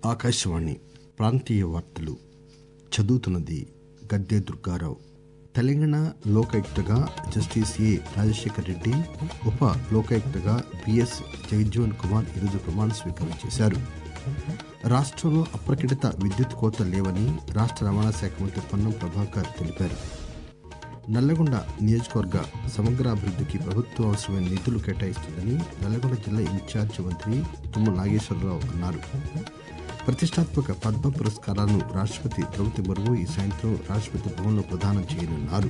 ఆకాశవాణి ప్రాంతీయ వార్తలు చదువుతున్నది గద్దె దుర్గారావు తెలంగాణ లోకాయుక్తగా జస్టిస్ ఏ రాజశేఖర్ రెడ్డి ఉప లోకాయుక్తగా బిఎస్ జగజ్జీవన్ కుమార్ ఈరోజు ప్రమాణ స్వీకారం చేశారు రాష్టంలో అప్రకటిత విద్యుత్ కోతలు లేవని రాష్ట రవాణా శాఖ మంత్రి పొన్నం ప్రభాకర్ తెలిపారు నల్లగొండ నియోజకవర్గ సమగ్రాభివృద్ధికి ప్రభుత్వం అవసరమైన నిధులు కేటాయిస్తుందని నల్లగొండ జిల్లా ఇన్ఛార్జి మంత్రి తుమ్మల నాగేశ్వరరావు అన్నారు ప్రతిష్టాత్మక పద్మ పురస్కారాలను రాష్టపతి ద్రౌపది ముర్ము ఈ సాయంత్రం రాష్టపతి భవన్లో ప్రదానం చేయనున్నారు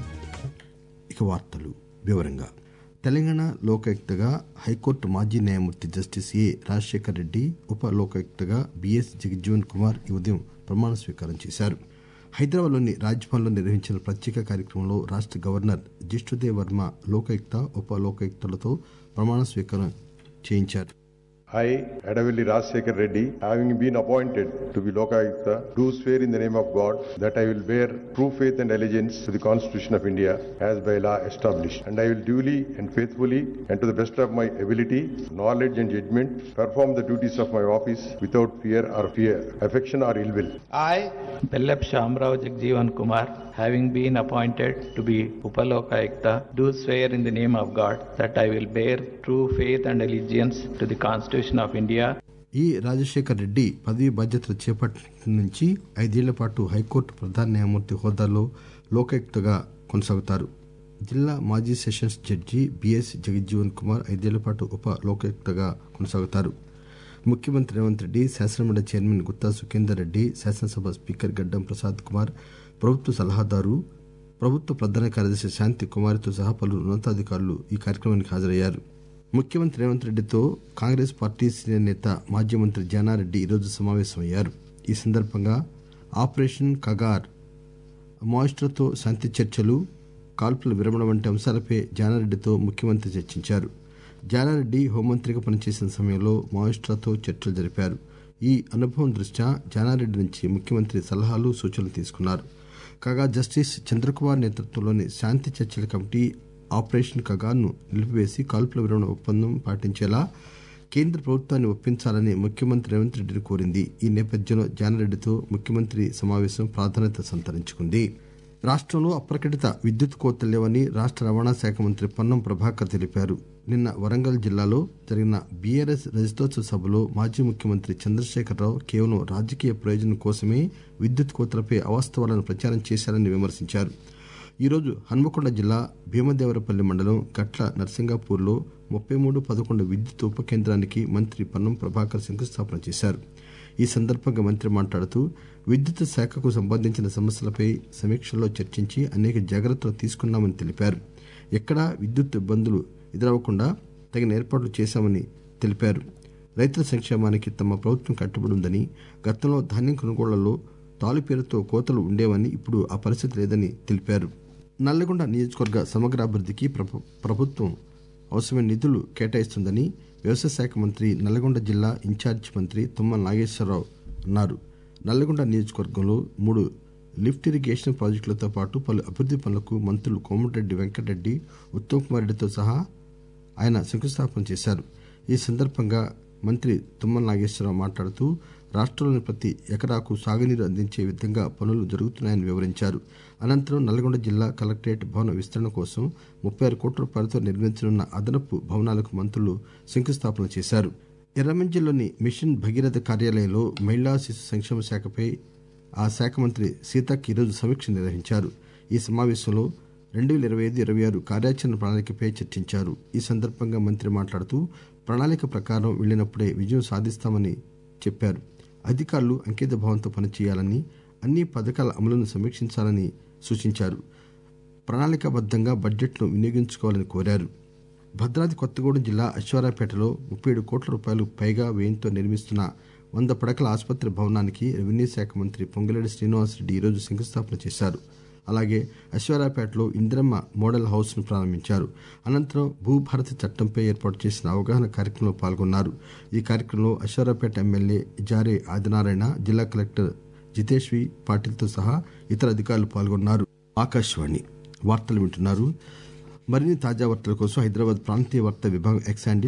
ఇక వార్తలు వివరంగా తెలంగాణ లోకాయుక్తగా హైకోర్టు మాజీ న్యాయమూర్తి జస్టిస్ ఏ రాజశేఖర్ రెడ్డి ఉప లోకాయుక్తగా బిఎస్ జగజ్జీవన్ కుమార్ ఈ ఉదయం ప్రమాణ స్వీకారం చేశారు హైదరాబాద్లోని రాజ్భవన్లో నిర్వహించిన ప్రత్యేక కార్యక్రమంలో రాష్ట గవర్నర్ జిష్ణుదేవ్ వర్మ లోకాయుక్త ఉప లోకాయుక్తలతో ప్రమాణ స్వీకారం చేయించారు I, Adavilli Rajsekhar Reddy, having been appointed to be Lokayukta, do swear in the name of God that I will bear true faith and allegiance to the Constitution of India as by law established, and I will duly and faithfully and to the best of my ability, knowledge and judgment perform the duties of my office without fear or fear, affection or ill will. I, Bellap Shamrao Jagjeevan Kumar, having been appointed to be Upalokayukta, do swear in the name of God that I will bear true faith and allegiance to the Constitution of India ఈ రాజశేఖర్ రెడ్డి పదవీ బాధ్యతలు చేపట్టిన నుంచి ఐదేళ్ల పాటు high court ప్రధాన న్యాయమూర్తి హోదాలో లోకాయుక్తగా కొనసాగుతారు జిల్లా మాజీ sessions judge B S Jagajjeevan Kumar ఐదేళ్ల పాటు ఉప లోకాయుక్తగా కొనసాగుతారు ముఖ్యమంత్రి రేవంత్ రెడ్డి శాసనమండలి చైర్మన్ గుత్తా సుఖేందర్ రెడ్డి శాసనసభ స్పీకర్ గడ్డం ప్రసాద్ కుమార్ ప్రభుత్వ సలహాదారు ప్రభుత్వ ప్రధాన కార్యదర్శి శాంతి కుమారితో సహా పలువురు ఉన్నతాధికారులు ఈ కార్యక్రమానికి హాజరయ్యారు ముఖ్యమంత్రి రేవంత్ రెడ్డితో కాంగ్రెస్ పార్టీ సీనియర్ నేత మాజీ మంత్రి జానారెడ్డి ఈరోజు సమావేశమయ్యారు ఈ సందర్భంగా ఆపరేషన్ కగార్ మాయిస్టర్తో శాంతి చర్చలు కాల్పుల విరమణ వంటి అంశాలపై జానారెడ్డితో ముఖ్యమంత్రి చర్చించారు జానారెడ్డి హోంమంత్రిగా పనిచేసిన సమయంలో మాయిస్టర్తో చర్చలు జరిపారు ఈ అనుభవం దృష్ట్యా జానారెడ్డి నుంచి ముఖ్యమంత్రి సలహాలు సూచనలు తీసుకున్నారు కాగా జస్టిస్ చంద్రకుమార్ నేతృత్వంలోని శాంతి చర్చల కమిటీ ఆపరేషన్ కగార్ను నిలిపివేసి కాల్పుల విరమణ ఒప్పందం పాటించేలా కేంద్ర ప్రభుత్వాన్ని ఒప్పించాలని ముఖ్యమంత్రి రేవంత్ రెడ్డిని కోరింది ఈ నేపథ్యంలో జానారెడ్డితో ముఖ్యమంత్రి సమావేశం ప్రాధాన్యత సంతరించుకుంది రాష్టంలో అప్రకటిత విద్యుత్ కోతలు లేవని రాష్ట రవాణా శాఖ మంత్రి పొన్నం ప్రభాకర్ తెలిపారు నిన్న వరంగల్ జిల్లాలో జరిగిన బీఆర్ఎస్ రజతోత్సవ సభలో మాజీ ముఖ్యమంత్రి చంద్రశేఖరరావు కేవలం రాజకీయ ప్రయోజనం కోసమే విద్యుత్ కోతలపై అవాస్తవాలను ప్రచారం చేశారని విమర్శించారు ఈరోజు హన్మకొండ జిల్లా భీమదేవరపల్లి మండలం గట్ల నర్సింగాపూర్లో ముప్పై మూడు పదకొండు విద్యుత్ ఉప కేంద్రానికి మంత్రి పొన్నం ప్రభాకర్ శంకుస్థాపన చేశారు ఈ సందర్భంగా మంత్రి మాట్లాడుతూ విద్యుత్ శాఖకు సంబంధించిన సమస్యలపై సమీక్షలో చర్చించి అనేక జాగ్రత్తలు తీసుకున్నామని తెలిపారు ఎక్కడా విద్యుత్ ఇబ్బందులు ఎదురవ్వకుండా తగిన ఏర్పాట్లు చేశామని తెలిపారు రైతుల సంక్షేమానికి తమ ప్రభుత్వం కట్టుబడి ఉందని గతంలో ధాన్యం కొనుగోళ్లలో తాలు పేరుతో కోతలు ఉండేవని ఇప్పుడు ఆ పరిస్థితి లేదని తెలిపారు నల్లగొండ నియోజకవర్గ సమగ్రాభివృద్ధికి ప్రభుత్వం అవసరమైన నిధులు కేటాయిస్తుందని వ్యవసాయ శాఖ మంత్రి నల్లగొండ జిల్లా ఇన్ఛార్జి మంత్రి తుమ్మల నాగేశ్వరరావు అన్నారు నల్లగొండ నియోజకవర్గంలో మూడు లిఫ్ట్ ఇరిగేషన్ ప్రాజెక్టులతో పాటు పలు అభివృద్ది పనులకు మంత్రులు కోమటిరెడ్డి వెంకటరెడ్డి ఉత్తమ్ కుమార్ రెడ్డితో సహా ఆయన శంకుస్థాపన చేశారు ఈ సందర్భంగా మంత్రి తుమ్మల నాగేశ్వరరావు మాట్లాడుతూ రాష్టంలోని ప్రతి ఎకరాకు సాగునీరు అందించే విధంగా పనులు జరుగుతున్నాయని వివరించారు అనంతరం నల్గొండ జిల్లా కలెక్టరేట్ భవన విస్తరణ కోసం ముప్పై ఆరు కోట్ల రూపాయలతో నిర్మించనున్న అదనపు భవనాలకు మంత్రులు శంకుస్థాపన చేశారు ఎర్రమంజిల్లోని మిషన్ భగీరథ కార్యాలయంలో మహిళా శిశు సంక్షేమ శాఖపై ఆ శాఖ మంత్రి సీతక్ ఈరోజు సమీక్ష నిర్వహించారు ఈ సమావేశంలో రెండు వేల ఇరవై ఐదు ఇరవై ఆరు కార్యాచరణ ప్రణాళికపై చర్చించారు ఈ సందర్భంగా మంత్రి మాట్లాడుతూ ప్రణాళిక ప్రకారం వెళ్లినప్పుడే విజయం సాధిస్తామని చెప్పారు అధికారులు అంకిత భావంతో పనిచేయాలని అన్ని పథకాల అమలును సమీక్షించాలని సూచించారు ప్రణాళికాబద్దంగా బడ్జెట్ను వినియోగించుకోవాలని కోరారు భద్రాద్రి కొత్తగూడెం జిల్లా అశ్వారాపేటలో ముప్పై ఏడు కోట్ల రూపాయలు పైగా వ్యయంతో నిర్మిస్తున్న వంద పడకల ఆసుపత్రి భవనానికి రెవెన్యూ శాఖ మంత్రి పొంగిరెడ్డి శ్రీనివాసరెడ్డి ఈరోజు శంకుస్థాపన చేశారు అలాగే అశ్వారాపేటలో ఇందిరమ్మ మోడల్ హౌస్ ను ప్రారంభించారు అనంతరం భూభారతి చట్టంపై ఏర్పాటు చేసిన అవగాహన కార్యక్రమంలో పాల్గొన్నారు ఈ కార్యక్రమంలో అశ్వారాపేట ఎమ్మెల్యే జారే ఆదినారాయణ జిల్లా కలెక్టర్ జితేష్వి పాటిల్తో సహా ఇతర అధికారులు పాల్గొన్నారు ఆకాశవాణి వార్తలు వింటున్నారు మరిన్ని తాజా వార్తల కోసం హైదరాబాద్ ప్రాంతీయ వార్తా విభాగం X handle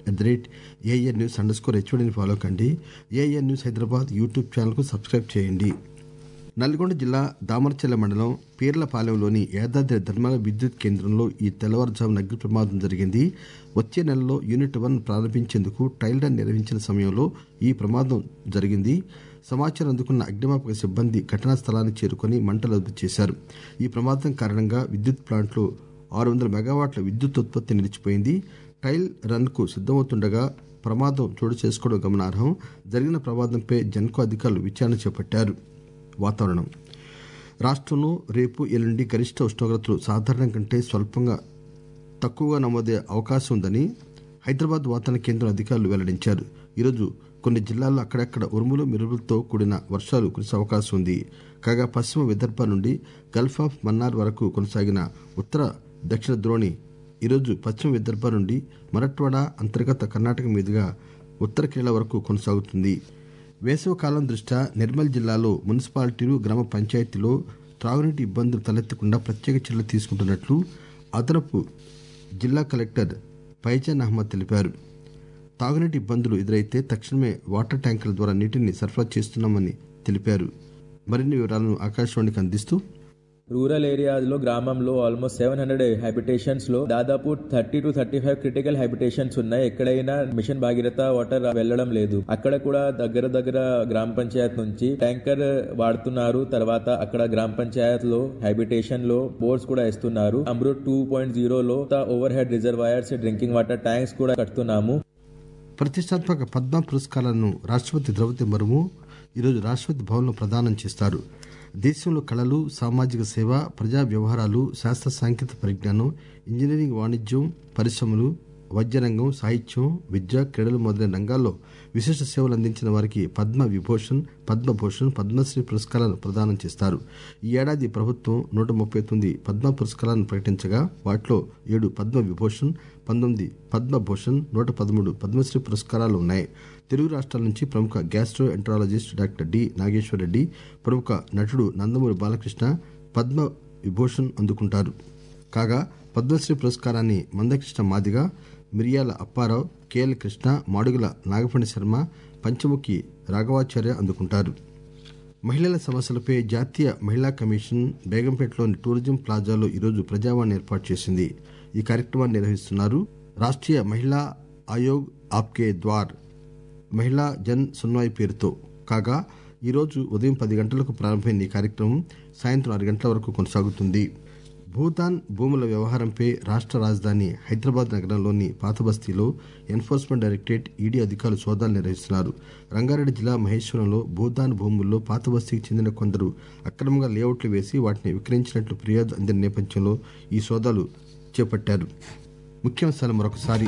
at the rate AIR news underscore హెచ్ఓడిని ఫాలో కండి ఏఐఆర్ న్యూస్ హైదరాబాద్ యూట్యూబ్ ఛానల్కు సబ్స్క్రైబ్ చేయండి నల్గొండ జిల్లా దామరచెల్ల మండలం పీర్లపాలెంలోని యాదాద్రి ధర్మాల విద్యుత్ కేంద్రంలో ఈ తెల్లవారుజామున అగ్ని ప్రమాదం జరిగింది వచ్చే నెలలో యూనిట్ వన్ ప్రారంభించేందుకు ట్రయల్ రన్ నిర్వహించిన సమయంలో ఈ ప్రమాదం జరిగింది సమాచారం అందుకున్న అగ్నిమాపక సిబ్బంది ఘటనా స్థలానికి చేరుకుని మంటలు అదుపు చేశారు ఈ ప్రమాదం కారణంగా విద్యుత్ ప్లాంట్లో ఆరు వందల మెగావాట్ల విద్యుత్ ఉత్పత్తి నిలిచిపోయింది ట్రయల్ రన్ కు సిద్దమవుతుండగా ప్రమాదం చోటు చేసుకోవడం గమనార్హం జరిగిన ప్రమాదంపై జన్కో అధికారులు విచారణ చేపట్టారు వాతావరణం రాష్ట్రంలో రేపు ఎల్లుండి గరిష్ట ఉష్ణోగ్రతలు సాధారణం కంటే స్వల్పంగా తక్కువగా నమోదే అవకాశం ఉందని హైదరాబాద్ వాతావరణ కేంద్రం అధికారులు వెల్లడించారు ఈరోజు కొన్ని జిల్లాల్లో అక్కడక్కడ ఉరుములు మెరుపులతో కూడిన వర్షాలు కురిసే అవకాశం ఉంది కాగా పశ్చిమ విదర్భ నుండి గల్ఫ్ ఆఫ్ మన్నార్ వరకు కొనసాగిన ఉత్తర దక్షిణ ద్రోణి ఈరోజు పశ్చిమ విదర్భ నుండి మరట్వాడ అంతర్గత కర్ణాటక మీదుగా ఉత్తర కేరళ వరకు కొనసాగుతుంది వేసవి కాలం దృష్ట్యా నిర్మల్ జిల్లాలో మున్సిపాలిటీలు గ్రామ పంచాయతీలో త్రాగునీటి ఇబ్బందులు తలెత్తకుండా ప్రత్యేక చర్యలు తీసుకుంటున్నట్లు అదనపు జిల్లా కలెక్టర్ పైజాన్ అహ్మద్ తెలిపారు తాగునీటి ఇబ్బందులు ఎదురైతే తక్షణమే వాటర్ ట్యాంకర్ల ద్వారా నీటిని సరఫరా చేస్తున్నామని తెలిపారు మరిన్ని వివరాలను ఆకాశవాణికి అందిస్తూ రూరల్ ఏరియాస్ లో గ్రామంలో ఆల్మోస్ట్ సెవెన్ హండ్రెడ్ హ్యాబిటేషన్స్ లో దాదాపు thirty to thirty five critical habitations ఉన్నాయి ఎక్కడైనా మిషన్ భాగీరథ వాటర్ వెళ్ళడం లేదు అక్కడ కూడా దగ్గర దగ్గర గ్రామ పంచాయత్ నుంచి ట్యాంకర్ వాడుతున్నారు తర్వాత అక్కడ గ్రామ పంచాయత్ లో హ్యాబిటేషన్ లో బోర్డ్స్ కూడా ఇస్తున్నారు అమృత్ టూ పాయింట్ జీరోలో overhead reservoirs drinking water tanks కూడా కడుతున్నాము ప్రతిష్టాత్మక పద్మ పురస్కారాలను రాష్ట్రపతి ద్రౌపది ముర్ము ఈరోజు రాష్ట్రపతి భవన్లో ప్రదానం చేస్తారు దేశంలో కళలు సామాజిక సేవ ప్రజా వ్యవహారాలు శాస్త్ర సాంకేతిక పరిజ్ఞానం ఇంజనీరింగ్ వాణిజ్యం పరిశ్రమలు వైద్యరంగం సాహిత్యం విద్య క్రీడలు మొదలైన రంగాల్లో విశిష్ట సేవలు అందించిన వారికి పద్మ విభూషణ్ పద్మభూషణ్ పద్మశ్రీ పురస్కారాలను ప్రదానం చేస్తారు ఈ ఏడాది ప్రభుత్వం నూట ముప్పై తొమ్మిది పద్మ పురస్కారాలను ప్రకటించగా వాటిలో ఏడు పద్మ విభూషణ్ పంతొమ్మిది పద్మభూషణ్ నూట పదమూడు పద్మశ్రీ పురస్కారాలు ఉన్నాయి తెలుగు రాష్ట్రాల నుంచి ప్రముఖ gastroenterologist doctor D Nageswarareddy ప్రముఖ నటుడు నందమూరి బాలకృష్ణ పద్మ విభూషణ్ అందుకుంటారు కాగా పద్మశ్రీ పురస్కారాన్ని మందకృష్ణ మాదిగ మిరియాల అప్పారావు కేఎల్ కృష్ణ మాడుగుల నాగఫణి శర్మ పంచముఖి రాఘవాచార్య అందుకుంటారు మహిళల సమస్యలపై జాతీయ మహిళా కమిషన్ బేగంపేటలోని టూరిజం ప్లాజాలో ఈరోజు ప్రజావాణి ఏర్పాటు చేసింది ఈ కార్యక్రమాన్ని నిర్వహిస్తున్నారు రాష్ట్రీయ మహిళా ఆయోగ్ ఆప్కే ద్వార్ మహిళా జన్ సున్వాయ్ పేరుతో కాగా ఈరోజు ఉదయం పది గంటలకు ప్రారంభమైన ఈ కార్యక్రమం సాయంత్రం ఆరు గంటల వరకు కొనసాగుతుంది భూతాన్ భూముల వ్యవహారంపై రాష్ట్ర రాజధాని హైదరాబాద్ నగరంలోని పాతబస్తీలో ఎన్ఫోర్స్మెంట్ డైరెక్టరేట్ ఈడీ అధికారులు సోదాలు నిర్వహిస్తున్నారు రంగారెడ్డి జిల్లా మహేశ్వరంలో భూతాన్ భూముల్లో పాతబస్తీకి చెందిన కొందరు అక్రమంగా లేఅవుట్లు వేసి వాటిని విక్రయించినట్లు ఫిర్యాదు అందిన నేపథ్యంలో ఈ సోదాలు చేపట్టారు ముఖ్యాంశాలు మరొకసారి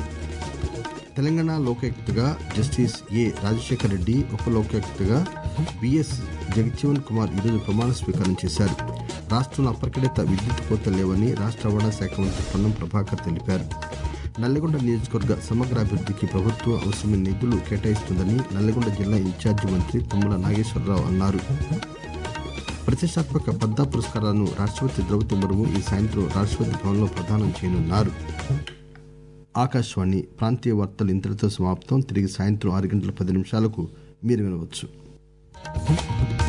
తెలంగాణ లోకాయుక్తగా జస్టిస్ ఏ రాజశేఖర్ రెడ్డి ఉప లోకాయుక్తగా బిఎస్ జగజ్జీవన్ కుమార్ ఈరోజు ప్రమాణ స్వీకారం చేశారు రాష్ట్రంలో అప్రకటిత విద్యుత్ కోతలు లేవని రాష్ట్ర రవాణా శాఖ మంత్రి పొన్నం ప్రభాకర్ తెలిపారు నల్లగొండ నియోజకవర్గ సమగ్రాభివృద్ధికి ప్రభుత్వం అవసరమైన నిధులు కేటాయిస్తుందని నల్లగొండ జిల్లా ఇన్ఛార్జి మంత్రి తుమ్మల నాగేశ్వరరావు అన్నారు ప్రతిష్టాత్మక పద్మ పురస్కారాలను రాష్ట్రపతి ద్రౌపది ముర్ము ఈ సాయంత్రం రాష్ట్రపతి భవన్లో ప్రదానం చేయనున్నారు ఆకాశవాణి ప్రాంతీయ వార్తలు ఇంతటితో సమాప్తం తిరిగి సాయంత్రం ఆరు గంటల పది నిమిషాలకు మీరు వినవచ్చు